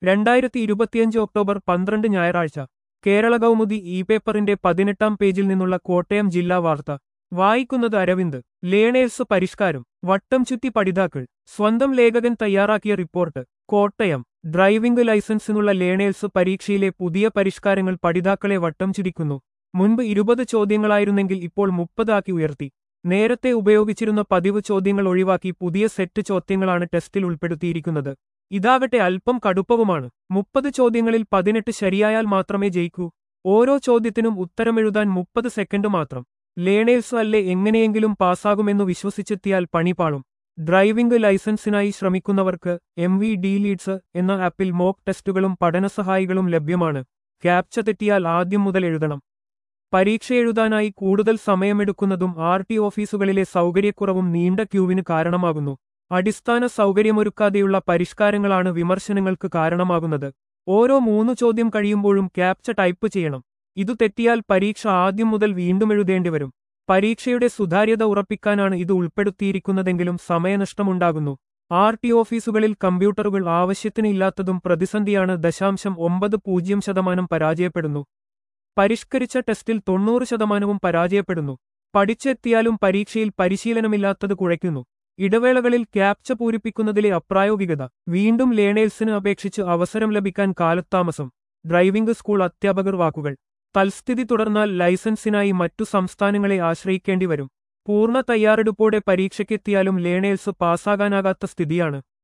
രണ്ടായിരത്തി ഇരുപത്തിയഞ്ച് ഒക്ടോബർ പന്ത്രണ്ട് ഞായറാഴ്ച കേരള കൗമുദി ഇ പേപ്പറിന്റെ പതിനെട്ടാം പേജിൽ നിന്നുള്ള കോട്ടയം ജില്ലാ വാർത്ത വായിക്കുന്നത് അരവിന്ദ് ലേണേഴ്സ് പരിഷ്കാരം വട്ടം ചുറ്റി പഠിതാക്കൾ സ്വന്തം ലേഖകൻ തയ്യാറാക്കിയ റിപ്പോർട്ട് കോട്ടയം ഡ്രൈവിംഗ് ലൈസൻസിനുള്ള ലേണേഴ്സ് പരീക്ഷയിലെ പുതിയ പരിഷ്കാരങ്ങൾ പഠിതാക്കളെ വട്ടം ചുരുക്കുന്നു മുൻപ് ഇരുപത് ചോദ്യങ്ങളായിരുന്നെങ്കിൽ ഇപ്പോൾ മുപ്പതാക്കി ഉയർത്തി നേരത്തെ ഉപയോഗിച്ചിരുന്ന പതിവ് ചോദ്യങ്ങൾ ഒഴിവാക്കി പുതിയ സെറ്റ് ചോദ്യങ്ങളാണ് ടെസ്റ്റിൽ ഉൾപ്പെടുത്തിയിരിക്കുന്നത് ഇതാകട്ടെ അല്പം കടുപ്പവുമാണ് മുപ്പത് ചോദ്യങ്ങളിൽ പതിനെട്ട് ശരിയായാൽ മാത്രമേ ജയിക്കൂ ഓരോ ചോദ്യത്തിനും ഉത്തരമെഴുതാൻ മുപ്പത് സെക്കൻഡ് മാത്രം ലേണേഴ്സ് അല്ലേ എങ്ങനെയെങ്കിലും പാസ്സാകുമെന്നു വിശ്വസിച്ചെത്തിയാൽ പണിപാളും ഡ്രൈവിംഗ് ലൈസൻസിനായി ശ്രമിക്കുന്നവർക്ക് എം വി ഡി ലീഡ്സ് എന്ന ആപ്പിൽ മോക്ക് ടെസ്റ്റുകളും പഠനസഹായികളും ലഭ്യമാണ് ക്യാപ്ച തെറ്റിയാൽ ആദ്യം മുതൽ എഴുതണം പരീക്ഷ എഴുതാനായി കൂടുതൽ സമയമെടുക്കുന്നതും ആർ ടി ഓഫീസുകളിലെ സൗകര്യക്കുറവും നീണ്ട ക്യൂവിന് കാരണമാകുന്നു അടിസ്ഥാന സൗകര്യമൊരുക്കാതെയുള്ള പരിഷ്കാരങ്ങളാണ് വിമർശനങ്ങൾക്ക് കാരണമാകുന്നത് ഓരോ മൂന്ന് ചോദ്യം കഴിയുമ്പോഴും ക്യാപ്ച ടൈപ്പ് ചെയ്യണം ഇതു തെറ്റിയാൽ പരീക്ഷ ആദ്യം മുതൽ വീണ്ടും എഴുതേണ്ടി വരും പരീക്ഷയുടെ സുതാര്യത ഉറപ്പിക്കാനാണ് ഇത് ഉൾപ്പെടുത്തിയിരിക്കുന്നതെങ്കിലും സമയനഷ്ടമുണ്ടാകുന്നു ആർ ടി ഓഫീസുകളിൽ കമ്പ്യൂട്ടറുകൾ ആവശ്യത്തിന് ഇല്ലാത്തതും പ്രതിസന്ധിയാണ് ദശാംശം ഒമ്പത് പൂജ്യം ശതമാനം പരാജയപ്പെടുന്നു പരിഷ്കരിച്ച ടെസ്റ്റിൽ തൊണ്ണൂറ് ശതമാനവും പരാജയപ്പെടുന്നു പഠിച്ചെത്തിയാലും പരീക്ഷയിൽ പരിശീലനമില്ലാത്തത് കുഴയ്ക്കുന്നു ഇടവേളകളിൽ ക്യാപ്ച പൂരിപ്പിക്കുന്നതിലെ അപ്രായോഗികത വീണ്ടും ലേണേഴ്സിന് അപേക്ഷിച്ച് അവസരം ലഭിക്കാൻ കാലത്താമസം ഡ്രൈവിംഗ് സ്കൂൾ അധ്യാപകർ വാക്കുകൾ തൽസ്ഥിതി തുടർന്നാൽ ലൈസൻസിനായി മറ്റു സംസ്ഥാനങ്ങളെ ആശ്രയിക്കേണ്ടി വരും പൂർണ്ണ തയ്യാറെടുപ്പോടെ പരീക്ഷയ്ക്കെത്തിയാലും ലേണേഴ്സ് പാസ്സാകാനാകാത്ത സ്ഥിതിയാണ്